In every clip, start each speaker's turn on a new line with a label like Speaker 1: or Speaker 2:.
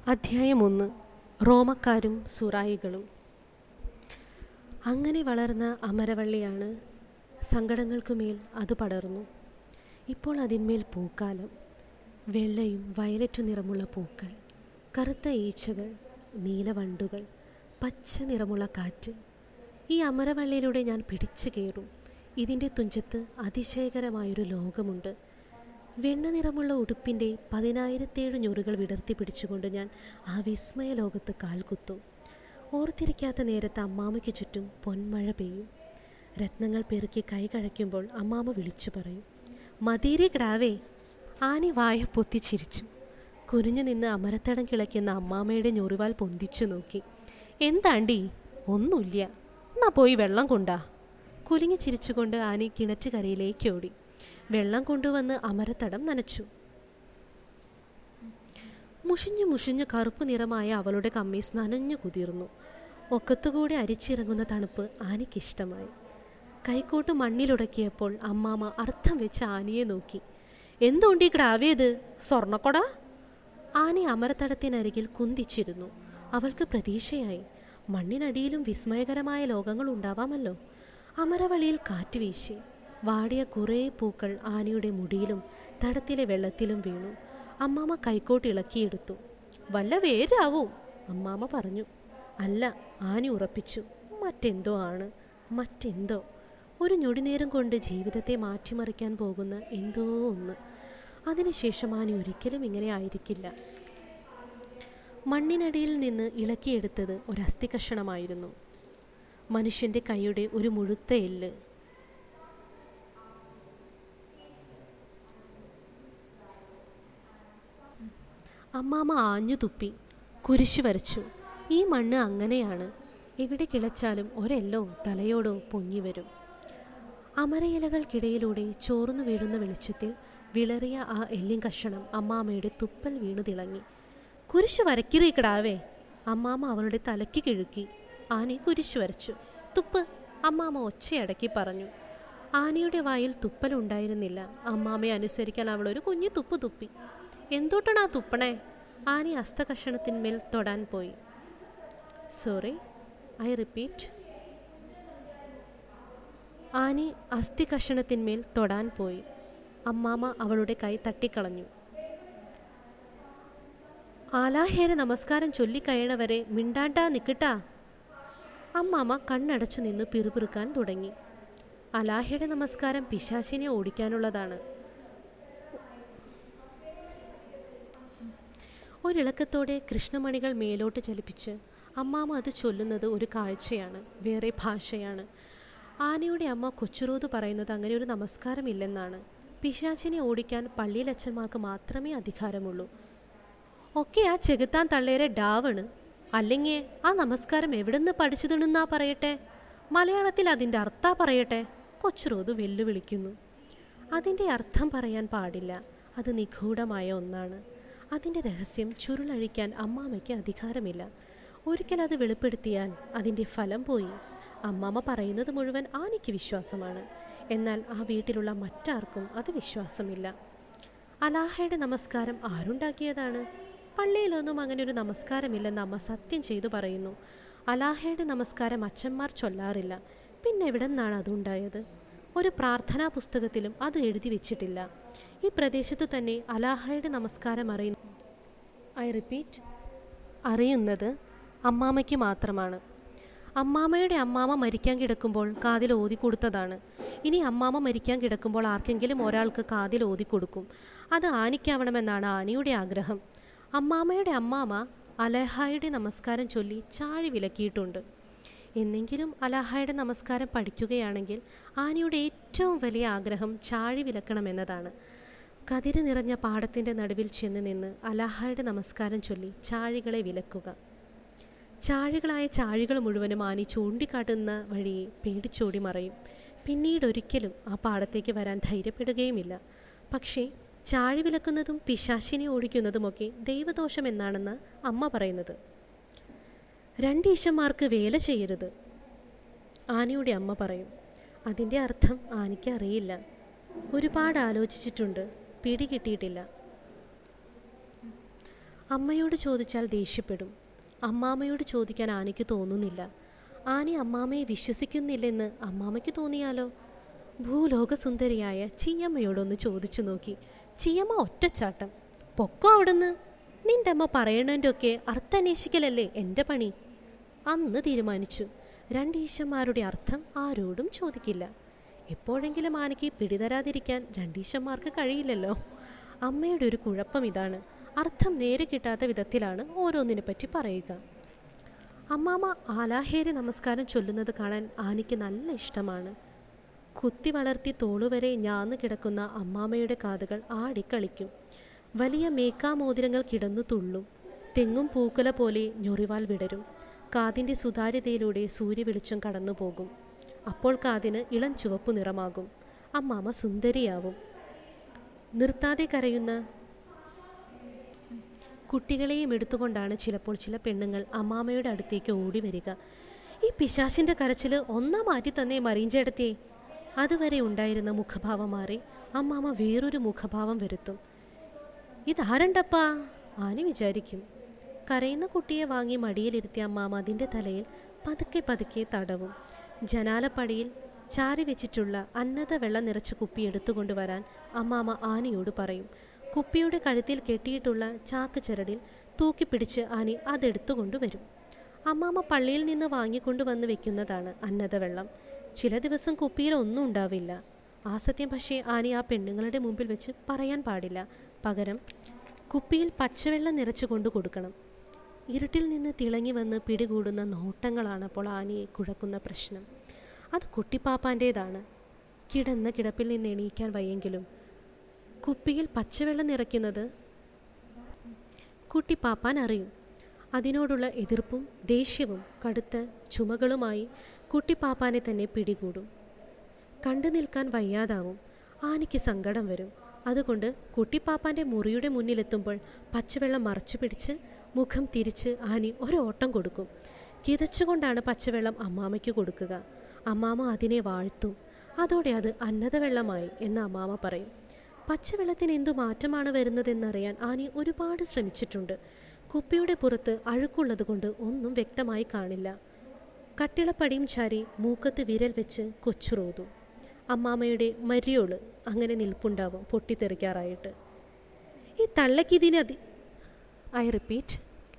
Speaker 1: അധ്യായം ഒന്ന് റോമക്കാരും സുറായികളും അങ്ങനെ വളർന്ന അമരവള്ളിയാണ് സങ്കടങ്ങൾക്കുമേൽ അത് പടർന്നു ഇപ്പോൾ അതിന്മേൽ പൂക്കാലം വെള്ളയും വയലറ്റ് നിറമുള്ള പൂക്കൾ കറുത്ത ഈച്ചകൾ നീലവണ്ടുകൾ പച്ച നിറമുള്ള കാറ്റ് ഈ അമരവള്ളിയിലൂടെ ഞാൻ പിടിച്ചു കയറും ഇതിൻ്റെ തുഞ്ചത്ത് അതിശയകരമായൊരു ലോകമുണ്ട് വെണ്ണ നിറമുള്ള ഉടുപ്പിൻ്റെ പതിനായിരത്തേഴ് ഞൊറുകൾ വിടർത്തി പിടിച്ചുകൊണ്ട് ഞാൻ ആ വിസ്മയ ലോകത്ത് കാൽകുത്തും ഓർത്തിരിക്കാത്ത നേരത്ത് അമ്മാമയ്ക്ക് ചുറ്റും പൊന്മഴ പെയ്യും രത്നങ്ങൾ പെറുക്കി കൈ കഴയ്ക്കുമ്പോൾ അമ്മാമ വിളിച്ചു പറയും മതീരി കിടാവേ ആനി വായ പൊത്തി ചിരിച്ചു കുനിഞ്ഞു നിന്ന് അമരത്തടം കിളയ്ക്കുന്ന അമ്മാമ്മയുടെ ഞൊറിവാൽ പൊന്തിച്ചു നോക്കി എന്താണ്ടി ഒന്നുമില്ല എന്നാ പോയി വെള്ളം കൊണ്ടാ കുലുങ്ങി ചിരിച്ചുകൊണ്ട് ആനി കിണറ്റുകരയിലേക്ക് ഓടി വെള്ളം കൊണ്ടുവന്ന് അമരത്തടം നനച്ചു മുഷിഞ്ഞു മുഷിഞ്ഞു കറുപ്പ് നിറമായ അവളുടെ കമ്മീസ് നനഞ്ഞു കുതിർന്നു ഒക്കത്തുകൂടെ അരിച്ചിറങ്ങുന്ന തണുപ്പ് ആനിക്കിഷ്ടമായി കൈക്കോട്ട് മണ്ണിലുടക്കിയപ്പോൾ അമ്മാമ അർത്ഥം വെച്ച് ആനിയെ നോക്കി എന്തുകൊണ്ടീ ക്രാവിയത് സ്വർണ്ണക്കൊട ആനി അമരത്തടത്തിനരികിൽ കുന്തിച്ചിരുന്നു അവൾക്ക് പ്രതീക്ഷയായി മണ്ണിനടിയിലും വിസ്മയകരമായ ലോകങ്ങൾ ഉണ്ടാവാമല്ലോ അമരവളിയിൽ കാറ്റ് വീശി വാടിയ കുറേ പൂക്കൾ ആനയുടെ മുടിയിലും തടത്തിലെ വെള്ളത്തിലും വീണു അമ്മാമ കൈക്കോട്ട് ഇളക്കിയെടുത്തു വല്ല വേരാവും അമ്മാമ പറഞ്ഞു അല്ല ആനി ഉറപ്പിച്ചു മറ്റെന്തോ ആണ് മറ്റെന്തോ ഒരു ഞൊടിനേരം കൊണ്ട് ജീവിതത്തെ മാറ്റിമറിക്കാൻ പോകുന്ന എന്തോ ഒന്ന് അതിനുശേഷം ആനി ഒരിക്കലും ഇങ്ങനെ ആയിരിക്കില്ല മണ്ണിനടിയിൽ നിന്ന് ഇളക്കിയെടുത്തത് ഒരസ്ഥി കഷണമായിരുന്നു മനുഷ്യൻ്റെ കൈയുടെ ഒരു മുഴുത്ത എല്ല് അമ്മാമ ആഞ്ഞു തുപ്പി കുരിശു വരച്ചു ഈ മണ്ണ് അങ്ങനെയാണ് എവിടെ കിളച്ചാലും ഒരെല്ലോ തലയോടോ പൊങ്ങി വരും അമരയിലകൾക്കിടയിലൂടെ ചോർന്നു വീഴുന്ന വെളിച്ചത്തിൽ വിളറിയ ആ എല്ലിൻ കഷണം അമ്മാമ്മയുടെ തുപ്പൽ വീണു തിളങ്ങി കുരിശു വരക്കിറീ കിടാവേ അമ്മാമ്മ അവളുടെ തലയ്ക്ക് കിഴുക്കി ആനി കുരിശു വരച്ചു തുപ്പ് അമ്മാമ്മ ഒച്ചയടക്കി പറഞ്ഞു ആനയുടെ വായിൽ തുപ്പലുണ്ടായിരുന്നില്ല അമ്മാമ്മയെ അനുസരിക്കാൻ അവൾ ഒരു കുഞ്ഞു തുപ്പ് തുപ്പി എന്തുട്ടാണ് ആ തുപ്പണേ ആനി അസ്തകഷണത്തിന്മേൽ തൊടാൻ പോയി സോറി ഐ റിപ്പീറ്റ് ആനി അസ്ഥി കഷണത്തിന്മേൽ തൊടാൻ പോയി അമ്മാമ അവളുടെ കൈ തട്ടിക്കളഞ്ഞു ആലാഹേരെ നമസ്കാരം ചൊല്ലിക്കഴിയണവരെ മിണ്ടാണ്ടാ നിക്കട്ടാ അമ്മാമ കണ്ണടച്ചു നിന്ന് പിറുപിറുക്കാൻ തുടങ്ങി അലാഹയുടെ നമസ്കാരം പിശാശിനെ ഓടിക്കാനുള്ളതാണ് ഒരിളക്കത്തോടെ കൃഷ്ണമണികൾ മേലോട്ട് ചലിപ്പിച്ച് അമ്മാമ അത് ചൊല്ലുന്നത് ഒരു കാഴ്ചയാണ് വേറെ ഭാഷയാണ് ആനയുടെ അമ്മ കൊച്ചുറോത് പറയുന്നത് അങ്ങനെ ഒരു നമസ്കാരമില്ലെന്നാണ് പിശാചിനെ ഓടിക്കാൻ പള്ളിയിലച്ഛന്മാർക്ക് മാത്രമേ അധികാരമുള്ളൂ ഒക്കെ ആ ചെകുത്താൻ തള്ളേരെ ഡാവണ് അല്ലെങ്കിൽ ആ നമസ്കാരം എവിടുന്ന് പഠിച്ചതെന്നാ പറയട്ടെ മലയാളത്തിൽ അതിൻ്റെ അർത്ഥ പറയട്ടെ കൊച്ചുറോത് വെല്ലുവിളിക്കുന്നു അതിൻ്റെ അർത്ഥം പറയാൻ പാടില്ല അത് നിഗൂഢമായ ഒന്നാണ് അതിൻ്റെ രഹസ്യം ചുരുളഴിക്കാൻ അമ്മാമയ്ക്ക് അധികാരമില്ല ഒരിക്കൽ അത് വെളിപ്പെടുത്തിയാൽ അതിൻ്റെ ഫലം പോയി അമ്മാമ്മ പറയുന്നത് മുഴുവൻ ആനിക്ക് വിശ്വാസമാണ് എന്നാൽ ആ വീട്ടിലുള്ള മറ്റാർക്കും അത് വിശ്വാസമില്ല അലാഹയുടെ നമസ്കാരം ആരുണ്ടാക്കിയതാണ് പള്ളിയിലൊന്നും അങ്ങനെ ഒരു നമസ്കാരമില്ലെന്ന് അമ്മ സത്യം ചെയ്തു പറയുന്നു അലാഹയുടെ നമസ്കാരം അച്ഛന്മാർ ചൊല്ലാറില്ല പിന്നെ എവിടെ നിന്നാണ് അതുണ്ടായത് ഒരു പ്രാർത്ഥനാ പുസ്തകത്തിലും അത് എഴുതി വെച്ചിട്ടില്ല ഈ പ്രദേശത്തു തന്നെ അലാഹയുടെ നമസ്കാരം അറിയുന്നു ഐ റിപ്പീറ്റ് അറിയുന്നത് അമ്മാമയ്ക്ക് മാത്രമാണ് അമ്മാമയുടെ അമ്മാമ മരിക്കാൻ കിടക്കുമ്പോൾ കാതിൽ ഓതി കൊടുത്തതാണ് ഇനി അമ്മാമ മരിക്കാൻ കിടക്കുമ്പോൾ ആർക്കെങ്കിലും ഒരാൾക്ക് കാതിൽ ഓതി കൊടുക്കും അത് ആനിക്കാവണമെന്നാണ് ആനിയുടെ ആഗ്രഹം അമ്മാമയുടെ അമ്മാമ അലഹായുടെ നമസ്കാരം ചൊല്ലി ചാഴി വിലക്കിയിട്ടുണ്ട് എന്നെങ്കിലും അലഹായുടെ നമസ്കാരം പഠിക്കുകയാണെങ്കിൽ ആനിയുടെ ഏറ്റവും വലിയ ആഗ്രഹം ചാഴി വിലക്കണമെന്നതാണ് കതിര് നിറഞ്ഞ പാടത്തിൻ്റെ നടുവിൽ ചെന്ന് നിന്ന് അലാഹയുടെ നമസ്കാരം ചൊല്ലി ചാഴികളെ വിലക്കുക ചാഴികളായ ചാഴികൾ മുഴുവനും ആനി ചൂണ്ടിക്കാട്ടുന്ന വഴിയെ പേടിച്ചോടി മറയും പിന്നീട് ഒരിക്കലും ആ പാടത്തേക്ക് വരാൻ ധൈര്യപ്പെടുകയുമില്ല പക്ഷേ ചാഴി വിലക്കുന്നതും പിശാശിനെ ഓടിക്കുന്നതുമൊക്കെ ദൈവദോഷം എന്നാണെന്ന് അമ്മ പറയുന്നത് രണ്ട് ഈശന്മാർക്ക് വേല ചെയ്യരുത് ആനയുടെ അമ്മ പറയും അതിൻ്റെ അർത്ഥം ആനിക്ക് അറിയില്ല ഒരുപാട് ആലോചിച്ചിട്ടുണ്ട് പിടി കിട്ടിയിട്ടില്ല അമ്മയോട് ചോദിച്ചാൽ ദേഷ്യപ്പെടും അമ്മാമ്മയോട് ചോദിക്കാൻ ആനയ്ക്ക് തോന്നുന്നില്ല ആനി അമ്മാമ്മയെ വിശ്വസിക്കുന്നില്ലെന്ന് അമ്മാമ്മയ്ക്ക് തോന്നിയാലോ ഭൂലോകസുന്ദരിയായ ചീയമ്മയോടൊന്ന് ചോദിച്ചു നോക്കി ചീയമ്മ ഒറ്റച്ചാട്ടം പൊക്കോ അവിടുന്ന് നിന്റെ അമ്മ പറയണതിൻ്റെ ഒക്കെ അർത്ഥന്വേഷിക്കലല്ലേ എൻ്റെ പണി അന്ന് തീരുമാനിച്ചു രണ്ട് ഈശന്മാരുടെ അർത്ഥം ആരോടും ചോദിക്കില്ല എപ്പോഴെങ്കിലും ആനയ്ക്ക് പിടിതരാതിരിക്കാൻ രണ്ടീശന്മാർക്ക് കഴിയില്ലല്ലോ അമ്മയുടെ ഒരു കുഴപ്പം ഇതാണ് അർത്ഥം നേരെ കിട്ടാത്ത വിധത്തിലാണ് ഓരോന്നിനെ പറ്റി പറയുക അമ്മാമ്മ ആലാഹേരി നമസ്കാരം ചൊല്ലുന്നത് കാണാൻ ആനിക്ക് നല്ല ഇഷ്ടമാണ് കുത്തി വളർത്തി തോളുവരെ ഞാന്ന് കിടക്കുന്ന അമ്മാമ്മയുടെ കാതുകൾ ആടിക്കളിക്കും വലിയ മേക്കാമോതിരങ്ങൾ കിടന്നു തുള്ളും തെങ്ങും പൂക്കുല പോലെ ഞൊറിവാൽ വിടരും കാതിൻ്റെ സുതാര്യതയിലൂടെ സൂര്യവെളിച്ചം കടന്നു പോകും അപ്പോൾ കാതിന് ഇളം ചുവപ്പ് നിറമാകും അമ്മാമ്മ സുന്ദരിയാവും നിർത്താതെ കരയുന്ന കുട്ടികളെയും എടുത്തുകൊണ്ടാണ് ചിലപ്പോൾ ചില പെണ്ണുങ്ങൾ അമ്മാമ്മയുടെ അടുത്തേക്ക് ഓടി വരിക ഈ പിശാശിൻ്റെ കരച്ചിൽ ഒന്നാ മാറ്റി തന്നേ മറിയഞ്ചേടത്തെ അതുവരെ ഉണ്ടായിരുന്ന മുഖഭാവം മാറി അമ്മാമ്മ വേറൊരു മുഖഭാവം വരുത്തും ഇതാരണ്ടപ്പാ ആനി വിചാരിക്കും കരയുന്ന കുട്ടിയെ വാങ്ങി മടിയിലിരുത്തിയ അമ്മാമ്മ അതിൻ്റെ തലയിൽ പതുക്കെ പതുക്കെ തടവും ജനാലപ്പടിയിൽ ചാരി വെച്ചിട്ടുള്ള അന്നത വെള്ളം നിറച്ച കുപ്പി എടുത്തുകൊണ്ടുവരാൻ അമ്മാമ്മ ആനയോട് പറയും കുപ്പിയുടെ കഴുത്തിൽ കെട്ടിയിട്ടുള്ള ചാക്ക് ചരടിൽ തൂക്കിപ്പിടിച്ച് ആനി അതെടുത്തുകൊണ്ടുവരും അമ്മാമ്മ പള്ളിയിൽ നിന്ന് വാങ്ങിക്കൊണ്ടുവന്ന് വെക്കുന്നതാണ് അന്നത വെള്ളം ചില ദിവസം കുപ്പിയിൽ ഒന്നും ഉണ്ടാവില്ല ആ സത്യം പക്ഷേ ആനി ആ പെണ്ണുങ്ങളുടെ മുമ്പിൽ വെച്ച് പറയാൻ പാടില്ല പകരം കുപ്പിയിൽ പച്ചവെള്ളം നിറച്ചു കൊണ്ടു കൊടുക്കണം ഇരുട്ടിൽ നിന്ന് തിളങ്ങി വന്ന് പിടികൂടുന്ന നോട്ടങ്ങളാണ് അപ്പോൾ ആനയെ കുഴക്കുന്ന പ്രശ്നം അത് കുട്ടിപ്പാപ്പാൻ്റേതാണ് കിടന്ന കിടപ്പിൽ നിന്ന് എണീക്കാൻ വയ്യെങ്കിലും കുപ്പിയിൽ പച്ചവെള്ളം നിറയ്ക്കുന്നത് കുട്ടിപ്പാപ്പാൻ അറിയും അതിനോടുള്ള എതിർപ്പും ദേഷ്യവും കടുത്ത ചുമകളുമായി കുട്ടിപ്പാപ്പാനെ തന്നെ പിടികൂടും കണ്ടു നിൽക്കാൻ വയ്യാതാവും ആനയ്ക്ക് സങ്കടം വരും അതുകൊണ്ട് കുട്ടിപ്പാപ്പാൻ്റെ മുറിയുടെ മുന്നിലെത്തുമ്പോൾ പച്ചവെള്ളം മറച്ചു പിടിച്ച് മുഖം തിരിച്ച് ആനി ഒരോട്ടം കൊടുക്കും കിതച്ചുകൊണ്ടാണ് പച്ചവെള്ളം അമ്മാമയ്ക്ക് കൊടുക്കുക അമ്മാമ അതിനെ വാഴ്ത്തും അതോടെ അത് അന്നതവെള്ളമായി എന്ന് അമ്മാമ പറയും പച്ചവെള്ളത്തിന് എന്തു മാറ്റമാണ് വരുന്നതെന്നറിയാൻ ആനി ഒരുപാട് ശ്രമിച്ചിട്ടുണ്ട് കുപ്പിയുടെ പുറത്ത് അഴുക്കുള്ളത് കൊണ്ട് ഒന്നും വ്യക്തമായി കാണില്ല കട്ടിളപ്പടിയും ചാരി മൂക്കത്ത് വിരൽ വെച്ച് കൊച്ചുറോതും അമ്മാമ്മയുടെ മരിയോള് അങ്ങനെ നിൽപ്പുണ്ടാവും പൊട്ടിത്തെറിക്കാറായിട്ട് ഈ തള്ളക്കിതിനതി ഐ റിപ്പീറ്റ്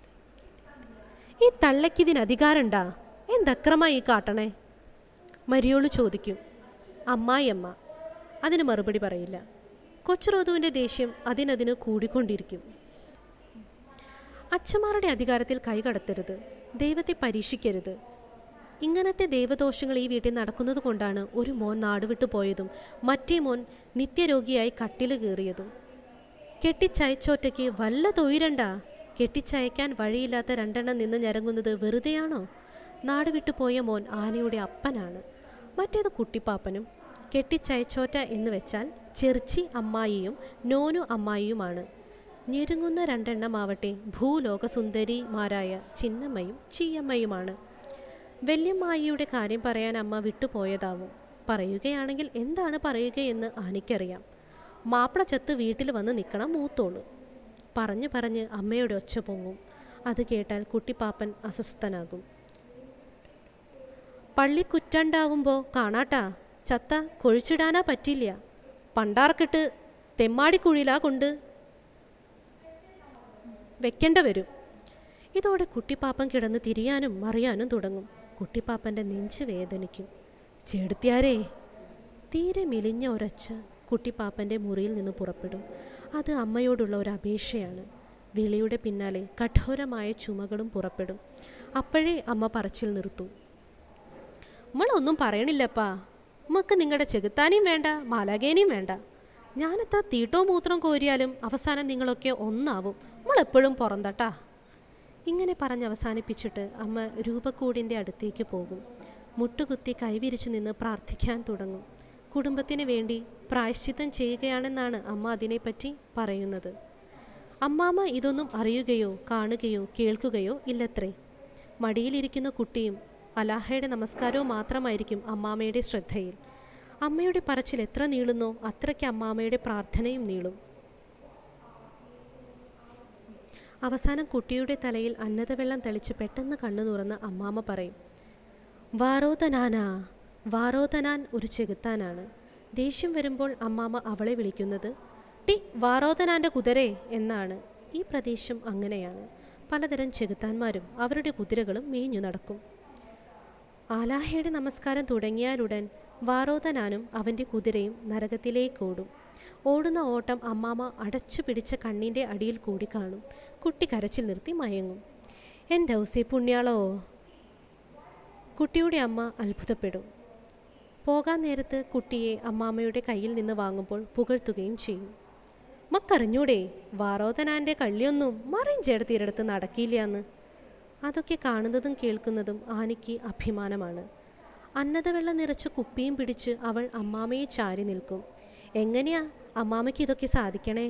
Speaker 1: ഈ തള്ളക്കിതിന് അധികാരണ്ടാ എന്തക്രമായി കാട്ടണേ മരിയോള് ചോദിക്കും അമ്മായിയമ്മ അതിന് മറുപടി പറയില്ല കൊച്ചുറോതുവിൻ്റെ ദേഷ്യം അതിനതിന് കൂടിക്കൊണ്ടിരിക്കും അച്ഛന്മാരുടെ അധികാരത്തിൽ കൈകടത്തരുത് ദൈവത്തെ പരീക്ഷിക്കരുത് ഇങ്ങനത്തെ ദൈവദോഷങ്ങൾ ഈ വീട്ടിൽ നടക്കുന്നത് കൊണ്ടാണ് ഒരു മോൻ നാടുവിട്ടു പോയതും മറ്റേ മോൻ നിത്യരോഗിയായി കട്ടിൽ കയറിയതും കെട്ടിച്ചയച്ചോറ്റയ്ക്ക് വല്ല തൊയിരണ്ട കെട്ടിച്ചയക്കാൻ വഴിയില്ലാത്ത രണ്ടെണ്ണം നിന്ന് ഞരങ്ങുന്നത് വെറുതെയാണോ നാട് വിട്ടുപോയ മോൻ ആനയുടെ അപ്പനാണ് മറ്റേത് കുട്ടിപ്പാപ്പനും കെട്ടിച്ചയച്ചോറ്റ എന്ന് വെച്ചാൽ ചെർച്ചി അമ്മായിയും നോനു അമ്മായിയുമാണ് ഞെരുങ്ങുന്ന രണ്ടെണ്ണമാവട്ടെ ഭൂലോകസുന്ദരിമാരായ ചിന്നമ്മയും ചീയമ്മയുമാണ് വല്യമ്മായിയുടെ കാര്യം പറയാൻ അമ്മ വിട്ടുപോയതാവും പറയുകയാണെങ്കിൽ എന്താണ് പറയുകയെന്ന് ആനിക്കറിയാം മാപ്പിള ചത്ത് വീട്ടിൽ വന്ന് നിൽക്കണം മൂത്തോള് പറഞ്ഞു പറഞ്ഞ് അമ്മയുടെ ഒച്ച പൊങ്ങും അത് കേട്ടാൽ കുട്ടിപ്പാപ്പൻ അസ്വസ്ഥനാകും പള്ളി കുറ്റണ്ടാവുമ്പോൾ കാണാട്ടാ ചത്ത കൊഴിച്ചിടാനാ പറ്റില്ല പണ്ടാർക്കിട്ട് തെമ്മാടിക്കുഴിയിലാ കൊണ്ട് വെക്കേണ്ട വരും ഇതോടെ കുട്ടിപ്പാപ്പൻ കിടന്ന് തിരിയാനും മറിയാനും തുടങ്ങും കുട്ടിപ്പാപ്പൻ്റെ നെഞ്ച് വേദനിക്കും ചെടുത്തിയാരേ തീരെ മെലിഞ്ഞ ഒരൊച്ച കുട്ടിപ്പാപ്പൻ്റെ മുറിയിൽ നിന്ന് പുറപ്പെടും അത് അമ്മയോടുള്ള ഒരു അപേക്ഷയാണ് വിളിയുടെ പിന്നാലെ കഠോരമായ ചുമകളും പുറപ്പെടും അപ്പോഴേ അമ്മ പറച്ചിൽ നിർത്തും നമ്മളൊന്നും പറയണില്ലപ്പാ നമുക്ക് നിങ്ങളുടെ ചെകുത്താനെയും വേണ്ട മാലാകേനെയും വേണ്ട ഞാനെത്താ തീട്ടോ മൂത്രം കോരിയാലും അവസാനം നിങ്ങളൊക്കെ ഒന്നാവും നമ്മളെപ്പോഴും പുറന്തട്ടാ ഇങ്ങനെ പറഞ്ഞ് അവസാനിപ്പിച്ചിട്ട് അമ്മ രൂപക്കൂടിൻ്റെ അടുത്തേക്ക് പോകും മുട്ടുകുത്തി കൈവിരിച്ചു നിന്ന് പ്രാർത്ഥിക്കാൻ തുടങ്ങും കുടുംബത്തിന് വേണ്ടി പ്രായശ്ചിത്തം ചെയ്യുകയാണെന്നാണ് അമ്മ അതിനെപ്പറ്റി പറയുന്നത് അമ്മാമ്മ ഇതൊന്നും അറിയുകയോ കാണുകയോ കേൾക്കുകയോ ഇല്ലത്രേ മടിയിലിരിക്കുന്ന കുട്ടിയും അലാഹയുടെ നമസ്കാരവും മാത്രമായിരിക്കും അമ്മാമ്മയുടെ ശ്രദ്ധയിൽ അമ്മയുടെ പറച്ചിൽ എത്ര നീളുന്നോ അത്രയ്ക്ക് അമ്മാമ്മയുടെ പ്രാർത്ഥനയും നീളും അവസാനം കുട്ടിയുടെ തലയിൽ അന്നതവെള്ളം തെളിച്ച് പെട്ടെന്ന് കണ്ണു തുറന്ന് അമ്മാമ്മ പറയും വാറോതനാനാ വാറോതനാൻ ഒരു ചെകുത്താനാണ് ദേഷ്യം വരുമ്പോൾ അമ്മാമ്മ അവളെ വിളിക്കുന്നത് ടി വാറോതനാൻ്റെ കുതിരേ എന്നാണ് ഈ പ്രദേശം അങ്ങനെയാണ് പലതരം ചെകുത്താന്മാരും അവരുടെ കുതിരകളും മേഞ്ഞു നടക്കും ആലാഹയുടെ നമസ്കാരം തുടങ്ങിയാലുടൻ വാറോതനാനും അവൻ്റെ കുതിരയും നരകത്തിലേക്ക് ഓടും ഓടുന്ന ഓട്ടം അമ്മാമ്മ അടച്ചു പിടിച്ച കണ്ണിൻ്റെ അടിയിൽ കൂടി കാണും കുട്ടി കരച്ചിൽ നിർത്തി മയങ്ങും എൻ്റെ ഔസേ പുണ്യാളോ കുട്ടിയുടെ അമ്മ അത്ഭുതപ്പെടും പോകാൻ നേരത്ത് കുട്ടിയെ അമ്മാമ്മയുടെ കയ്യിൽ നിന്ന് വാങ്ങുമ്പോൾ പുകഴ്ത്തുകയും ചെയ്യും മക്കറിഞ്ഞൂടെ വാറോതനാൻ്റെ കള്ളിയൊന്നും മറിയും ചേർത്തിരടുത്ത് നടക്കില്ല അതൊക്കെ കാണുന്നതും കേൾക്കുന്നതും ആനിക്ക് അഭിമാനമാണ് അന്നതവെള്ളം നിറച്ച് കുപ്പിയും പിടിച്ച് അവൾ അമ്മാമയെ ചാരി നിൽക്കും എങ്ങനെയാ അമ്മാമയ്ക്ക് ഇതൊക്കെ സാധിക്കണേ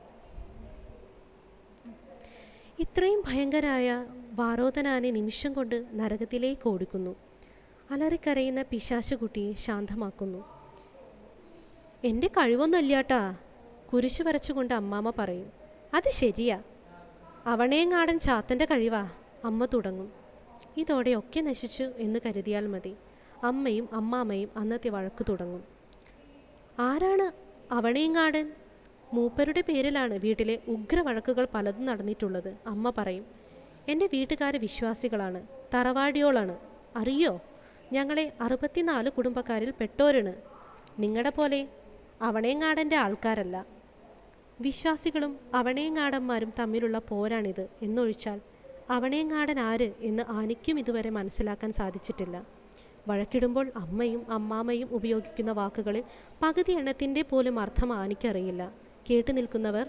Speaker 1: ഇത്രയും ഭയങ്കരായ വാരോധനാനെ നിമിഷം കൊണ്ട് നരകത്തിലേക്ക് ഓടിക്കുന്നു അലറിക്കരയുന്ന പിശാശുകുട്ടിയെ ശാന്തമാക്കുന്നു എൻ്റെ കഴിവൊന്നുമല്ലാട്ടാ കുരിശു വരച്ചുകൊണ്ട് അമ്മാമ്മ പറയും അത് ശരിയാ അവണേങ്ങാടൻ ചാത്തൻ്റെ കഴിവാ അമ്മ തുടങ്ങും ഇതോടെ ഒക്കെ നശിച്ചു എന്ന് കരുതിയാൽ മതി അമ്മയും അമ്മാമ്മയും അന്നത്തെ വഴക്ക് തുടങ്ങും ആരാണ് അവണേങ്ങാടൻ മൂപ്പരുടെ പേരിലാണ് വീട്ടിലെ ഉഗ്രവഴക്കുകൾ പലതും നടന്നിട്ടുള്ളത് അമ്മ പറയും എൻ്റെ വീട്ടുകാർ വിശ്വാസികളാണ് തറവാടിയോളാണ് അറിയോ ഞങ്ങളെ അറുപത്തിനാല് കുടുംബക്കാരിൽ പെട്ടോരാണ് നിങ്ങളുടെ പോലെ അവണേങ്ങാടൻ്റെ ആൾക്കാരല്ല വിശ്വാസികളും അവണേങ്ങാടന്മാരും തമ്മിലുള്ള പോരാണിത് എന്നൊഴിച്ചാൽ അവണേങ്ങാടൻ ആര് എന്ന് ആനിക്കും ഇതുവരെ മനസ്സിലാക്കാൻ സാധിച്ചിട്ടില്ല വഴക്കിടുമ്പോൾ അമ്മയും അമ്മാമ്മയും ഉപയോഗിക്കുന്ന വാക്കുകളിൽ പകുതി എണ്ണത്തിൻ്റെ പോലും അർത്ഥം ആനിക്കറിയില്ല കേട്ടു നിൽക്കുന്നവർ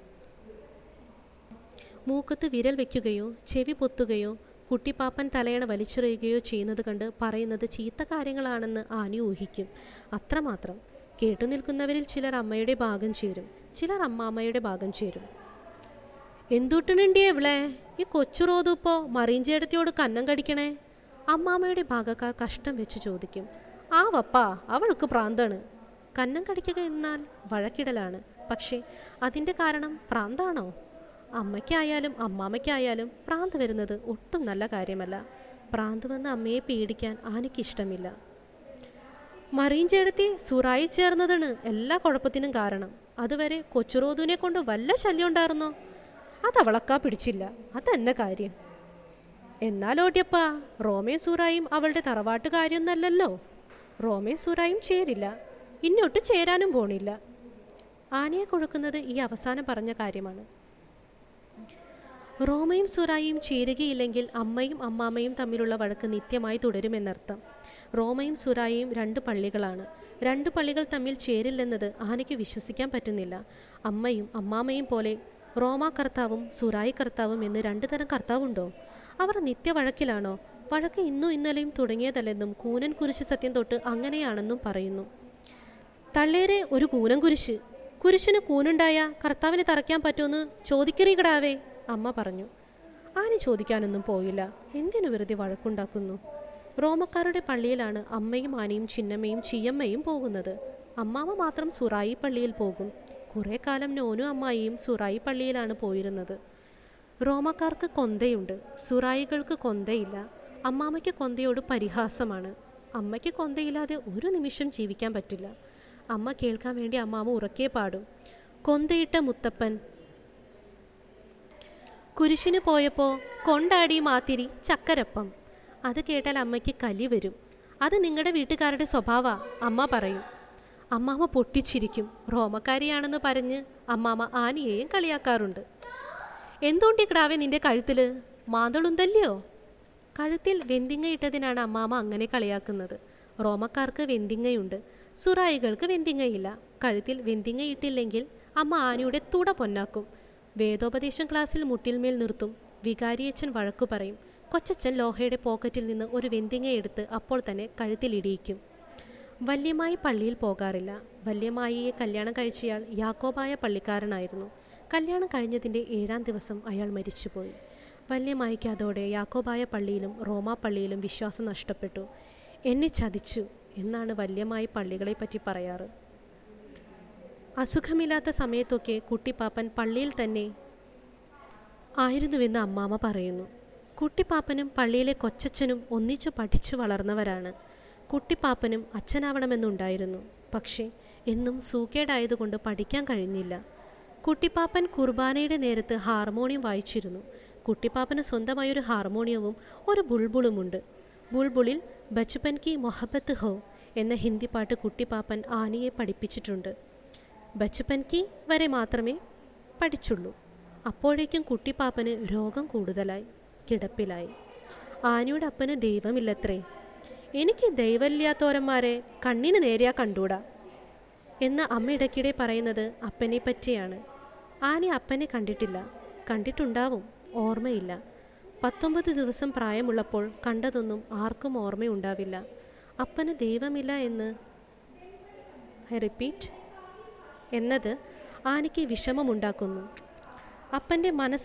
Speaker 1: മൂക്കത്ത് വിരൽ വെക്കുകയോ ചെവി പൊത്തുകയോ കുട്ടിപ്പാപ്പൻ തലയണ വലിച്ചെറിയുകയോ ചെയ്യുന്നത് കണ്ട് പറയുന്നത് ചീത്ത കാര്യങ്ങളാണെന്ന് ആനി ഊഹിക്കും അത്രമാത്രം കേട്ടു നിൽക്കുന്നവരിൽ ചിലർ അമ്മയുടെ ഭാഗം ചേരും ചിലർ അമ്മാമ്മയുടെ ഭാഗം ചേരും എന്തുട്ടണുണ്ടിയേ ഇവളെ ഈ കൊച്ചു റോതുപ്പോ മറീഞ്ചേടത്തിയോട് കന്നം കടിക്കണേ അമ്മാമ്മയുടെ ഭാഗക്കാർ കഷ്ടം വെച്ച് ചോദിക്കും ആ വപ്പാ അവൾക്ക് പ്രാന്താണ് കന്നം കടിക്കുക എന്നാൽ വഴക്കിടലാണ് പക്ഷേ അതിൻ്റെ കാരണം പ്രാന്താണോ അമ്മയ്ക്കായാലും അമ്മാമ്മയ്ക്കായാലും പ്രാന്ത് വരുന്നത് ഒട്ടും നല്ല കാര്യമല്ല പ്രാന്ത് വന്ന് അമ്മയെ പേടിക്കാൻ ആനയ്ക്കിഷ്ടമില്ല മറീഞ്ചെടുത്തി സുറായി ചേർന്നതാണ് എല്ലാ കുഴപ്പത്തിനും കാരണം അതുവരെ കൊച്ചുറോതുവിനെ കൊണ്ട് വല്ല ശല്യം ഉണ്ടായിരുന്നോ അതവളക്കാ പിടിച്ചില്ല അതെന്നെ കാര്യം എന്നാൽ ഓട്ടിയപ്പ റോമേ സൂറായും അവളുടെ തറവാട്ട് കാര്യമൊന്നല്ലല്ലോ റോമേ സൂറായും ചേരില്ല ഇന്നൊട്ട് ചേരാനും പോണില്ല ആനയെ കൊടുക്കുന്നത് ഈ അവസാനം പറഞ്ഞ കാര്യമാണ് റോമയും സുറായിയും ചേരുകയില്ലെങ്കിൽ അമ്മയും അമ്മാമ്മയും തമ്മിലുള്ള വഴക്ക് നിത്യമായി തുടരുമെന്നർത്ഥം റോമയും സുറായിയും രണ്ട് പള്ളികളാണ് രണ്ട് പള്ളികൾ തമ്മിൽ ചേരില്ലെന്നത് ആനയ്ക്ക് വിശ്വസിക്കാൻ പറ്റുന്നില്ല അമ്മയും അമ്മാമ്മയും പോലെ റോമ കർത്താവും സുറായി കർത്താവും എന്ന് രണ്ട് തരം കർത്താവുണ്ടോ അവർ നിത്യവഴക്കിലാണോ വഴക്ക് ഇന്നും ഇന്നലെയും തുടങ്ങിയതല്ലെന്നും കൂനൻ കുരിശ് സത്യം തൊട്ട് അങ്ങനെയാണെന്നും പറയുന്നു തള്ളേരെ ഒരു കൂനം കുരിശ് കുരിശിന് കൂനുണ്ടായ കർത്താവിനെ തറയ്ക്കാൻ പറ്റുമെന്ന് ചോദിക്കറി കിടാവേ അമ്മ പറഞ്ഞു ആന ചോദിക്കാനൊന്നും പോയില്ല എന്തിനു വെറുതെ വഴക്കുണ്ടാക്കുന്നു റോമക്കാരുടെ പള്ളിയിലാണ് അമ്മയും ആനയും ചിന്നമ്മയും ചിയമ്മയും പോകുന്നത് അമ്മാമ്മ മാത്രം സുറായി പള്ളിയിൽ പോകും കുറേ കാലം നോനും അമ്മായിയും സുറായി പള്ളിയിലാണ് പോയിരുന്നത് റോമക്കാർക്ക് കൊന്തയുണ്ട് സുറായികൾക്ക് കൊന്തയില്ല അമ്മാമ്മയ്ക്ക് കൊന്തയോട് പരിഹാസമാണ് അമ്മയ്ക്ക് കൊന്തയില്ലാതെ ഒരു നിമിഷം ജീവിക്കാൻ പറ്റില്ല അമ്മ കേൾക്കാൻ വേണ്ടി അമ്മാമ്മ ഉറക്കെ പാടും കൊന്തയിട്ട മുത്തപ്പൻ കുരിശിന് പോയപ്പോൾ കൊണ്ടാടി മാത്തിരി ചക്കരപ്പം അത് കേട്ടാൽ അമ്മയ്ക്ക് കലി വരും അത് നിങ്ങളുടെ വീട്ടുകാരുടെ സ്വഭാവ അമ്മ പറയും അമ്മാമ്മ പൊട്ടിച്ചിരിക്കും റോമക്കാരിയാണെന്ന് പറഞ്ഞ് അമ്മാമ്മ ആനിയെയും കളിയാക്കാറുണ്ട് എന്തുകൊണ്ടീ കിടാവേ നിന്റെ കഴുത്തിൽ മാന്തളുന്തല്ലയോ കഴുത്തിൽ വെന്തിങ്ങ ഇട്ടതിനാണ് അമ്മാമ്മ അങ്ങനെ കളിയാക്കുന്നത് റോമക്കാർക്ക് വെന്തിങ്ങയുണ്ട് സുറായികൾക്ക് വെന്തിങ്ങയില്ല കഴുത്തിൽ വെന്തിങ്ങ ഇട്ടില്ലെങ്കിൽ അമ്മ ആനയുടെ തുട പൊന്നാക്കും വേദോപദേശം ക്ലാസ്സിൽ മുട്ടിൽമേൽ നിർത്തും വികാരിയച്ഛൻ വഴക്കു പറയും കൊച്ചച്ഛൻ ലോഹയുടെ പോക്കറ്റിൽ നിന്ന് ഒരു വെന്തിങ്ങ എടുത്ത് അപ്പോൾ തന്നെ കഴുത്തിലിടിയിക്കും വല്യമായി പള്ളിയിൽ പോകാറില്ല വല്യമായിയെ കല്യാണം കഴിച്ചയാൾ യാക്കോബായ പള്ളിക്കാരനായിരുന്നു കല്യാണം കഴിഞ്ഞതിൻ്റെ ഏഴാം ദിവസം അയാൾ മരിച്ചുപോയി വല്യമായിക്ക് അതോടെ യാക്കോബായ പള്ളിയിലും റോമാ പള്ളിയിലും വിശ്വാസം നഷ്ടപ്പെട്ടു എന്നെ ചതിച്ചു എന്നാണ് വല്യമായി പള്ളികളെപ്പറ്റി പറയാറ് അസുഖമില്ലാത്ത സമയത്തൊക്കെ കുട്ടിപ്പാപ്പൻ പള്ളിയിൽ തന്നെ ആയിരുന്നുവെന്ന് അമ്മാമ്മ പറയുന്നു കുട്ടിപ്പാപ്പനും പള്ളിയിലെ കൊച്ചച്ഛനും ഒന്നിച്ചു പഠിച്ചു വളർന്നവരാണ് കുട്ടിപ്പാപ്പനും അച്ഛനാവണമെന്നുണ്ടായിരുന്നു പക്ഷേ എന്നും സൂക്കേടായതുകൊണ്ട് പഠിക്കാൻ കഴിഞ്ഞില്ല കുട്ടിപ്പാപ്പൻ കുർബാനയുടെ നേരത്ത് ഹാർമോണിയം വായിച്ചിരുന്നു കുട്ടിപ്പാപ്പന് സ്വന്തമായൊരു ഹാർമോണിയവും ഒരു ബുൾബുളുമുണ്ട് ബുൾബുളിൽ ബച്ചുപൻ കി മൊഹബത്ത് ഹോ എന്ന ഹിന്ദി പാട്ട് കുട്ടിപ്പാപ്പൻ ആനിയെ പഠിപ്പിച്ചിട്ടുണ്ട് ബച്ചുപൻ കി വരെ മാത്രമേ പഠിച്ചുള്ളൂ അപ്പോഴേക്കും കുട്ടിപ്പാപ്പന് രോഗം കൂടുതലായി കിടപ്പിലായി ആനയുടെ അപ്പന് ദൈവമില്ലത്രേ എനിക്ക് ദൈവമില്ലാത്തവരന്മാരെ കണ്ണിന് നേരെയാ കണ്ടൂടാ എന്ന് അമ്മ ഇടയ്ക്കിടെ പറയുന്നത് അപ്പനെ പറ്റിയാണ് ആന അപ്പനെ കണ്ടിട്ടില്ല കണ്ടിട്ടുണ്ടാവും ഓർമ്മയില്ല പത്തൊമ്പത് ദിവസം പ്രായമുള്ളപ്പോൾ കണ്ടതൊന്നും ആർക്കും ഓർമ്മയുണ്ടാവില്ല അപ്പന് ദൈവമില്ല എന്ന് ഐ റിപ്പീറ്റ് എന്നത് ആനയ്ക്ക് വിഷമമുണ്ടാക്കുന്നു അപ്പൻ്റെ മനസ്സ്